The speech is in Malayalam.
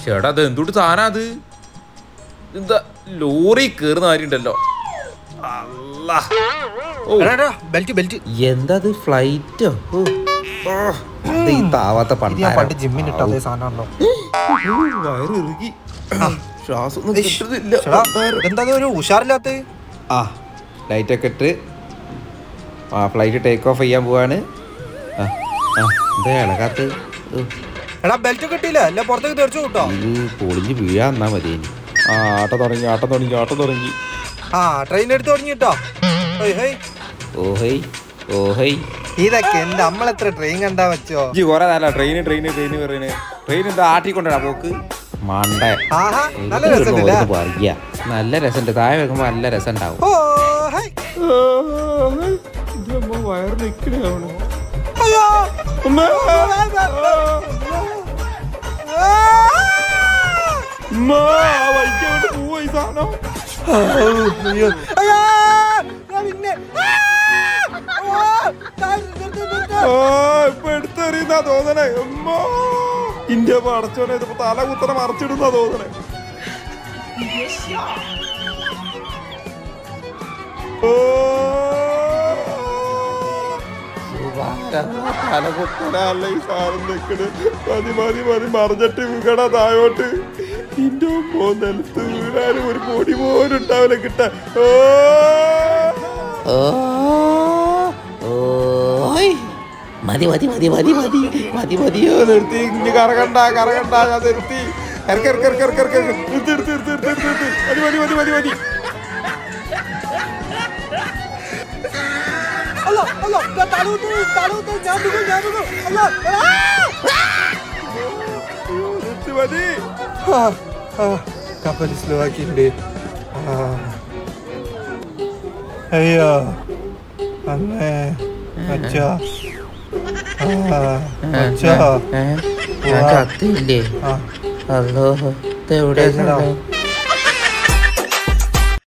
ചേട്ടാ അത് എന്തുട്ട് സാധനം അത് എന്താ ലോറി കേറുന്ന കാര്യണ്ടല്ലോ അല്ലാ. ഓ ബെൽറ്റ് ബെൽറ്റ് എന്താ ഫ്ലൈറ്റോ ഈ താവാത്ത ഇത് ഞാൻ പണ്ട് ജിമ്മിന് ഇട്ട അതേ സാധനമാണല്ലോ വയറിറുകി ശ്വാസം ഒന്നും കിട്ടുന്നില്ല ചേടാ എന്താ ഇത് ഒരു ഉഷാറില്ലാത്ത ആ ലൈറ്റൊക്കെ ഇട്ട് ആ ഫ്ലൈറ്റ് ടേക്ക് ഓഫ് ചെയ്യാൻ പോവാണ് ആ ആ എന്താ ഇളകാത്ത എടാ ബെൽറ്റ് കിട്ടിയില്ല അല്ല പുറത്തേക്ക് തെറിച്ചു കൂട്ടോ ഇത് പൊളിഞ്ഞ് വീഴാൻ എന്നാ മതി ഇനി ആ ആട്ടം തുടങ്ങി ആട്ടം തുടങ്ങി ആട്ടം തുടങ്ങി ആ ട്രെയിൻ എടുത്ത് തുടങ്ങിട്ടോ ഓഹൈ ഓഹൈ ഇതൊക്കെ എന്റെ നമ്മളെത്ര ട്രെയിൻ കണ്ടാ വെച്ചോ ഇജ്ജ് കൊറേ നല്ല ട്രെയിന് ട്രെയിന് ട്രെയിന് പറയുന്നത് ട്രെയിൻ എന്താ ആട്ടിക്കൊണ്ടാ പോക്ക് മണ്ട ആഹാ നല്ല രസമുണ്ടല്ലേ പറയാ നല്ല രസമുണ്ട് താഴെ വെക്കുമ്പോ നല്ല രസം ഉണ്ടാവും ഓ ഹൈ വയറ് നിക്കണേ അയ്യോ അയ്യോ അയ്യോ ഞാൻ പിന്നെ ഇപ്പൊ എടുത്തെറിയുന്ന തോന്നണേ അമ്മോ ഇന്ത്യ പടച്ചോനെ ഇതിപ്പോ തല കുത്തനെ മറച്ചിടുന്ന തോന്നണേ ഓ തല കുത്തനല്ല ഈ സാധനം നിക്കണ് മതി മതി മതി മറിഞ്ഞിട്ട് വീകട താഴോട്ട് ഇന്റെ അമ്മോ നിലത്ത് വീഴാനും ഒരു പൊടി പോലും ഉണ്ടാവില്ല കിട്ട മതി മതി മതി മതി മതി മതി മതിയോ നിർത്തി ഇനി കറകണ്ട കറകണ്ട ഞാൻ നിർത്തി ഇറക്കി ഇറക്കി ഇറക്കി ഇറക്കി ഇറക്കി നിർത്തി നിർത്തി നിർത്തി നിർത്തി നിർത്തി നിർത്തി മതി മതി മതി മതി മതി അല്ലോ അല്ലോ തലൂത്ത് തലൂത്ത് ഞാൻ വീഴും, ഞാൻ വീഴും. അല്ലോ അയ്യോ, നിർത്തി മതി ആ, ആ, കപ്പൽ സ്ലോ ആക്കിയിട്ടുണ്ട് ആ. അയ്യോ അമ്മേ അച്ഛാ ആ, അച്ഛാ ഞാൻ ചത്തില്ലേ ആ അല്ലോ എവിടെ കേൾക്കണോ?